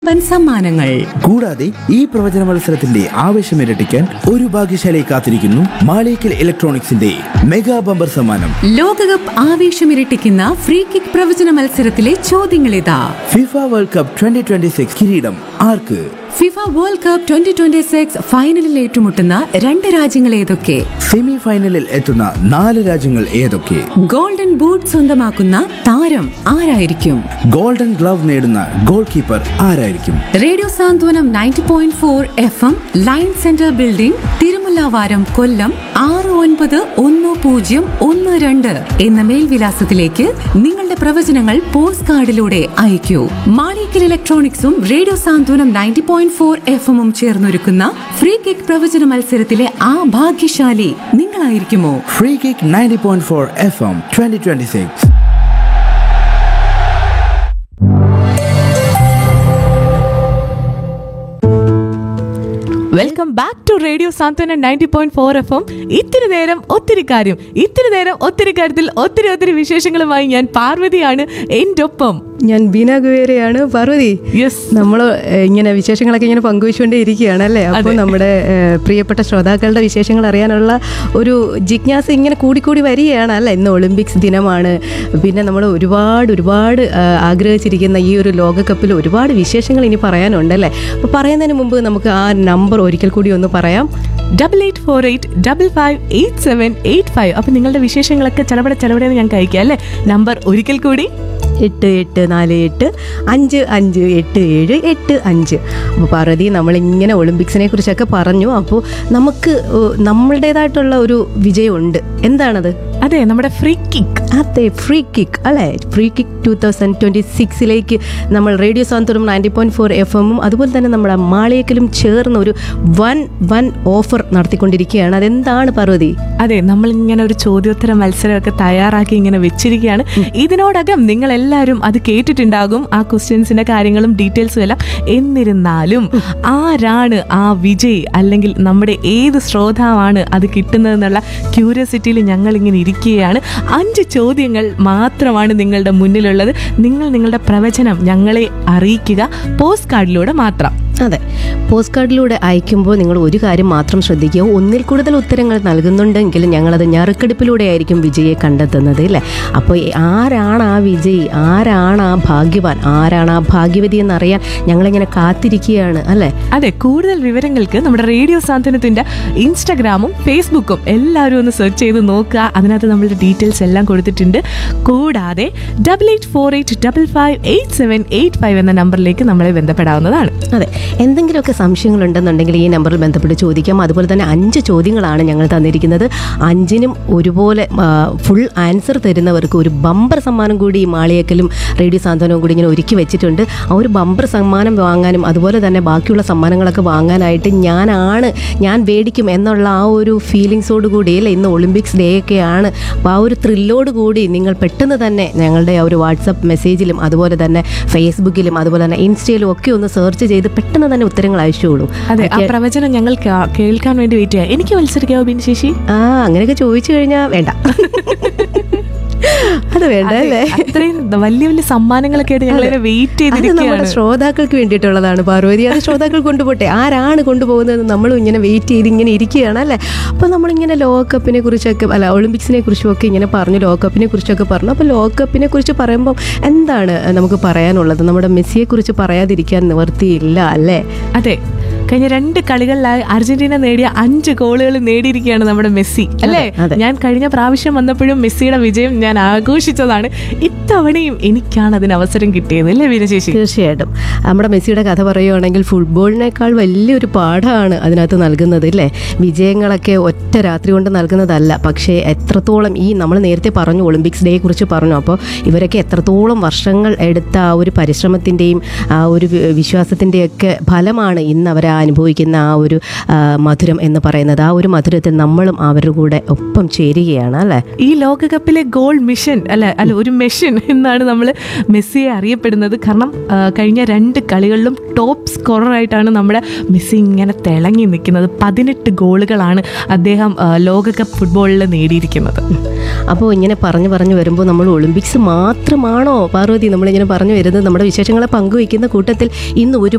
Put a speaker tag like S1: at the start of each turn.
S1: വൻ സമ്മാനങ്ങൾ
S2: കൂടാതെ ഈ പ്രവചന മത്സരത്തിന്റെ ആവേശം ഇരട്ടിക്കാൻ ഒരു ഭാഗ്യശാലയെ കാത്തിരിക്കുന്നു മാളിക്കൽ ഇലക്ട്രോണിക്സിന്റെ മെഗാ ബമ്പർ സമ്മാനം
S1: ലോകകപ്പ് ആവേശമിരട്ടിക്കുന്ന ഫ്രീ കിക്ക് പ്രവചന മത്സരത്തിലെ ചോദ്യങ്ങളിതാ
S2: FIFA world cup twenty twenty six കിരീടം ആർക്ക്
S1: FIFA world cup twenty twenty six ഫൈനലിൽ ഏറ്റുമുട്ടുന്ന രണ്ട് രാജ്യങ്ങൾ ഏതൊക്കെ
S2: സെമി ഫൈനലിൽ എത്തുന്ന നാല് രാജ്യങ്ങൾ ഏതൊക്കെ
S1: ഗോൾഡൻ ബൂട്ട് സ്വന്തമാക്കുന്ന താരം ആരായിരിക്കും
S2: ഗോൾഡൻ ഗ്ലവ് നേടുന്ന ഗോൾ കീപ്പർ ആരായിരിക്കും
S1: radio Santhwanam ninety point four F M line centre building Thirumullavaram Kollam ആറ് ഒൻപത് ഒന്ന് പൂജ്യം ഒന്ന് രണ്ട് എന്ന മേൽവിലാസത്തിലേക്ക് നിങ്ങളുടെ പ്രവചനങ്ങൾ പോസ്റ്റ് കാർഡിലൂടെ അയക്കൂ മാളിക്കൽ ഇലക്ട്രോണിക്സും radio Santhwanam ninety point four F എമ്മും ചേർന്നൊരുക്കുന്ന ഫ്രീ കിക്ക് പ്രവചന മത്സരത്തിലെ ആ ഭാഗ്യശാലി നിങ്ങളായിരിക്കുമോ
S2: free kick ninety point four F M twenty twenty six
S3: welcome back to radio Santhwana ninety point four F M ഇത്തിരി നേരം ഒത്തിരി കാര്യം ഇത്തിരി നേരം ഒത്തിരി കാര്യത്തിൽ ഒത്തിരി ഒത്തിരി വിശേഷങ്ങളുമായി ഞാൻ പാർവതിയാണ് എൻ്റെ ഒപ്പം
S4: ഞാൻ ബീന ഗുവേരയാണ് പാർവതി
S3: യെസ്
S4: നമ്മൾ ഇങ്ങനെ വിശേഷങ്ങളൊക്കെ ഇങ്ങനെ പങ്കുവെച്ചുകൊണ്ടേ ഇരിക്കുകയാണ് അല്ലേ അപ്പോൾ നമ്മുടെ ഏഹ്, പ്രിയപ്പെട്ട ശ്രോതാക്കളുടെ വിശേഷങ്ങൾ അറിയാനുള്ള ഒരു ജിജ്ഞാസ ഇങ്ങനെ കൂടിക്കൂടി വരികയാണ് അല്ലേ ഇന്ന് ഒളിമ്പിക്സ് ദിനമാണ് പിന്നെ നമ്മൾ ഒരുപാട് ഒരുപാട് ഏഹ്, ആഗ്രഹിച്ചിരിക്കുന്ന ഈ ഒരു ലോകകപ്പിൽ ഒരുപാട് വിശേഷങ്ങൾ ഇനി പറയാനുണ്ടല്ലേ അപ്പോൾ പറയുന്നതിന് മുമ്പ് നമുക്ക് ആ നമ്പർ ഒരിക്കൽ കൂടി ഒന്ന് പറയാം
S3: double eight four eight double five eight seven eight five അപ്പം നിങ്ങളുടെ വിശേഷങ്ങളൊക്കെ ചടപട ചടപടയെന്ന് ഞാൻ കഴിക്കാം അല്ലേ നമ്പർ ഒരിക്കൽ കൂടി
S4: എട്ട് എട്ട് നാല് എട്ട് അഞ്ച് അഞ്ച് എട്ട് ഏഴ് എട്ട് അഞ്ച് അപ്പോൾ പാർവതി നമ്മളിങ്ങനെ ഒളിമ്പിക്സിനെ കുറിച്ചൊക്കെ പറഞ്ഞു അപ്പോൾ നമുക്ക് ഏഹ്, നമ്മളുടേതായിട്ടുള്ള ഒരു വിജയമുണ്ട് എന്താണത്
S3: അതെ നമ്മുടെ ഫ്രീ കിക്ക്
S4: അതെ ഫ്രീ കിക്ക് അല്ലേ free kick two thousand twenty സിക്സിലേക്ക് നമ്മൾ radio Santhwanam ninety point four F എമ്മും അതുപോലെ തന്നെ നമ്മുടെ മാളിയക്കലും ചേർന്ന് ഒരു വൻ വൻ ഓഫർ നടത്തിക്കൊണ്ടിരിക്കുകയാണ് അതെന്താണ് പാർവതി
S3: അതെ നമ്മൾ ഇങ്ങനെ ഒരു ചോദ്യോത്തര മത്സരമൊക്കെ തയ്യാറാക്കി ഇങ്ങനെ വെച്ചിരിക്കുകയാണ് ഇതിനോടകം നിങ്ങൾ എല്ലാവരും അത് കേട്ടിട്ടുണ്ടാകും ആ ക്വസ്റ്റ്യൻസിന്റെ കാര്യങ്ങളും ഡീറ്റെയിൽസും എല്ലാം എന്നിരുന്നാലും ആരാണ് ആ വിജയ് അല്ലെങ്കിൽ നമ്മുടെ ഏത് ശ്രോതാവാണ് അത് കിട്ടുന്നതെന്നുള്ള ക്യൂരിയോസിറ്റിയിൽ ഞങ്ങൾ ഇങ്ങനെ ഇരിക്കുകയാണ് അഞ്ച് ചോദ്യങ്ങൾ മാത്രമാണ് നിങ്ങളുടെ മുന്നിലുള്ളത് നിങ്ങൾ നിങ്ങളുടെ പ്രവചനം ഞങ്ങളെ അറിയിക്കുക പോസ്റ്റ് കാർഡിലൂടെ മാത്രം
S4: അതെ പോസ്റ്റ് കാർഡിലൂടെ അയക്കുമ്പോൾ നിങ്ങൾ ഒരു കാര്യം മാത്രം ശ്രദ്ധിക്കുക ഒന്നിൽ കൂടുതൽ ഉത്തരങ്ങൾ നൽകുന്നുണ്ടെങ്കിൽ ഞങ്ങളത് ഞറുക്കെടുപ്പിലൂടെ ആയിരിക്കും വിജയെ കണ്ടെത്തുന്നത് അല്ലേ അപ്പോൾ ഈ ആരാണ് ആ വിജയി ആരാണ് ആ ഭാഗ്യവാൻ ആരാണ് ആ ഭാഗ്യവതി എന്നറിയാൻ ഞങ്ങളിങ്ങനെ കാത്തിരിക്കുകയാണ് അല്ലേ
S3: അതെ കൂടുതൽ വിവരങ്ങൾക്ക് നമ്മുടെ റേഡിയോ സാന്ത്വനത്തിന്റെ ഇൻസ്റ്റാഗ്രാമും ഫേസ്ബുക്കും എല്ലാവരും ഒന്ന് സെർച്ച് ചെയ്ത് നോക്കുക അതിനകത്ത് നമ്മളുടെ ഡീറ്റെയിൽസ് എല്ലാം കൊടുത്തിട്ടുണ്ട് കൂടാതെ double eight four eight double five eight seven eight five എന്ന നമ്പറിലേക്ക് നമ്മളെ ബന്ധപ്പെടാവുന്നതാണ്
S4: അതെ എന്തെങ്കിലുമൊക്കെ സംശയങ്ങളുണ്ടെന്നുണ്ടെങ്കിൽ ഈ നമ്പറിൽ ബന്ധപ്പെട്ട് ചോദിക്കാം അതുപോലെ തന്നെ അഞ്ച് ചോദ്യങ്ങളാണ് ഞങ്ങൾ തന്നിരിക്കുന്നത് അഞ്ചിനും ഒരുപോലെ ഫുൾ ആൻസർ തരുന്നവർക്ക് ഒരു ബമ്പർ സമ്മാനം കൂടി ഈ മാളിയേക്കലും റേഡിയോ സാന്ത്വനവും കൂടി ഇങ്ങനെ ഒരുക്കി വെച്ചിട്ടുണ്ട് ആ ഒരു ബമ്പർ സമ്മാനം വാങ്ങാനും അതുപോലെ തന്നെ ബാക്കിയുള്ള സമ്മാനങ്ങളൊക്കെ വാങ്ങാനായിട്ട് ഞാനാണ് ഞാൻ മേടിക്കും എന്നുള്ള ആ ഒരു ഫീലിങ്സോട് കൂടി അല്ലേ ഇന്ന് ഒളിമ്പിക്സ് ഡേ ഒക്കെയാണ് അപ്പോൾ ആ ഒരു ത്രില്ലോട് കൂടി നിങ്ങൾ പെട്ടെന്ന് തന്നെ ഞങ്ങളുടെ ആ ഒരു വാട്സപ്പ് മെസ്സേജിലും അതുപോലെ തന്നെ ഫേസ്ബുക്കിലും അതുപോലെ തന്നെ ഇൻസ്റ്റയിലും ഒക്കെ ഒന്ന് സെർച്ച് ചെയ്ത് പെട്ടെന്ന് തന്നെ ഉത്തരങ്ങൾ അയച്ചോളൂ
S3: അതെ ആ പ്രവചനം ഞങ്ങൾ കാ- കേൾക്കാൻ വേണ്ടി വെയിറ്റ് ചെയ്യാം എനിക്ക് മത്സരിക്കാവോ ബിൻശേഷി
S4: ആ അങ്ങനെയൊക്കെ ചോദിച്ചു കഴിഞ്ഞാൽ വേണ്ട അത് വേണ്ട അല്ലേ
S3: അത്രയും വലിയ വലിയ സമ്മാനങ്ങളൊക്കെ ആയിട്ട് ഞങ്ങൾ വെയിറ്റ്
S4: അത് നമ്മുടെ
S3: ചെയ്തിരിക്കുകയാണ്
S4: ശ്രോതാക്കൾക്ക് വേണ്ടിയിട്ടുള്ളതാണ് പാർവതി അത് ശ്രോതാക്കൾ കൊണ്ടുപോട്ടെ ആരാണ് കൊണ്ടുപോകുന്നത് നമ്മളും ഇങ്ങനെ വെയിറ്റ് ചെയ്ത് ഇങ്ങനെ ഇരിക്കുകയാണ് അല്ലേ അപ്പോൾ നമ്മളിങ്ങനെ ലോകകപ്പിനെ കുറിച്ചൊക്കെ അല്ല ഒളിമ്പിക്സിനെ കുറിച്ചും ഒക്കെ ഇങ്ങനെ പറഞ്ഞു ലോകകപ്പിനെ കുറിച്ചൊക്കെ പറഞ്ഞു അപ്പോൾ ലോകകപ്പിനെ കുറിച്ച് പറയുമ്പോൾ എന്താണ് നമുക്ക് പറയാനുള്ളത് നമ്മുടെ മെസ്സിയെ കുറിച്ച് പറയാതിരിക്കാൻ നിവർത്തിയില്ല അല്ലേ
S3: അതെ കഴിഞ്ഞ രണ്ട് കളികളിലായി അർജന്റീന നേടിയ അഞ്ച് ഗോളുകൾ നേടിയിരിക്കുകയാണ് നമ്മുടെ മെസ്സി അല്ലേ
S4: അതെ.
S3: ഞാൻ കഴിഞ്ഞ പ്രാവശ്യം വന്നപ്പോഴും മെസ്സിയുടെ വിജയം ഞാൻ ആഘോഷിച്ചതാണ് ഇത്തവണയും എനിക്കാണ് അതിന് അവസരം കിട്ടിയത് അല്ലേ വീരശേഷി
S4: തീർച്ചയായിട്ടും നമ്മുടെ മെസ്സിയുടെ കഥ പറയുകയാണെങ്കിൽ ഫുട്ബോളിനേക്കാൾ വലിയൊരു പാഠമാണ് അതിനകത്ത് നൽകുന്നത് അല്ലേ വിജയങ്ങളൊക്കെ ഒറ്റ രാത്രി കൊണ്ട് നൽകുന്നതല്ല പക്ഷേ എത്രത്തോളം ഈ നമ്മൾ നേരത്തെ പറഞ്ഞു ഒളിമ്പിക്സ് ഡേയെ കുറിച്ച് പറഞ്ഞു അപ്പോൾ ഇവരൊക്കെ എത്രത്തോളം വർഷങ്ങൾ എടുത്ത ആ ഒരു പരിശ്രമത്തിൻ്റെയും ആ ഒരു വി- വിശ്വാസത്തിൻ്റെയൊക്കെ ഫലമാണ് ഇന്ന് അവർ അനുഭവിക്കുന്ന ആ ഒരു ആ, മധുരം എന്ന് പറയുന്നത് ആ ഒരു മധുരത്തിൽ നമ്മളും അവരുടെ കൂടെ ഒപ്പം ചേരുകയാണ് അല്ലേ
S3: ഈ ലോകകപ്പിലെ ഗോൾ മിഷൻ അല്ല അല്ല ഒരു മെഷീൻ എന്നാണ് നമ്മൾ മെസ്സിയെ അറിയപ്പെടുന്നത് കാരണം ആ, കഴിഞ്ഞ രണ്ട് കളികളിലും ടോപ്പ് സ്കോററായിട്ടാണ് നമ്മുടെ മെസ്സി ഇങ്ങനെ തിളങ്ങി നിൽക്കുന്നത് പതിനെട്ട് ഗോളുകളാണ് അദ്ദേഹം ആ, ലോകകപ്പ് ഫുട്ബോളിൽ നേടിയിരിക്കുന്നത്
S4: അപ്പോൾ ഇങ്ങനെ പറഞ്ഞു പറഞ്ഞു വരുമ്പോൾ നമ്മൾ ഒളിമ്പിക്സ് മാത്രമാണോ പാർവതി നമ്മളിങ്ങനെ പറഞ്ഞു വരുന്നത് നമ്മുടെ വിശേഷങ്ങളെ പങ്കുവയ്ക്കുന്ന കൂട്ടത്തിൽ ഇന്ന് ഒരു